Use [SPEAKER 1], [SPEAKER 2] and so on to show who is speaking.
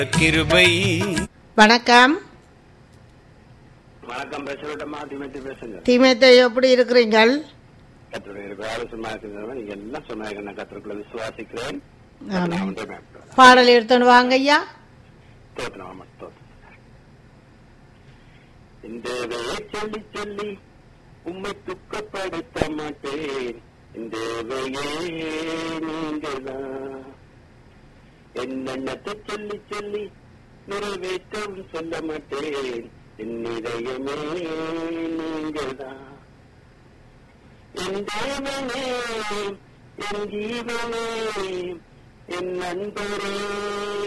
[SPEAKER 1] கிருபை
[SPEAKER 2] வணக்கம்
[SPEAKER 3] வணக்கம் பேசுறட்டமா திமேத்தி பேசுங்க
[SPEAKER 2] தீமேத்தை எப்படி இருக்கிறீங்கள்
[SPEAKER 3] கத்தருடைய இருக்கிற ஆலோசனை இருக்கிறது நீங்க எல்லாம் சொன்னாங்க நான் கத்தருக்குள்ள விசுவாசிக்கிறேன்
[SPEAKER 2] ஆமாம்.
[SPEAKER 3] நான் ஒன்றே மேற்கொள்கிறேன்.
[SPEAKER 2] பாடல் எடுத்துன்னு வாங்க ஐயா
[SPEAKER 3] தோற்றணும் ஆமா தோற்றம் இந்த வேலை சொல்லி சொல்லி உம்மை துக்கப்படுத்த மாட்டேன் இந்த வேலையே நீங்கள்தான் என்னென்னத்தை சொல்லி சொல்லி நிறைவேற்றவும் சொல்ல மாட்டேன் என் இதயமே நீங்கள்தான் என் தேவனே என் ஜீவனே என் நண்பரே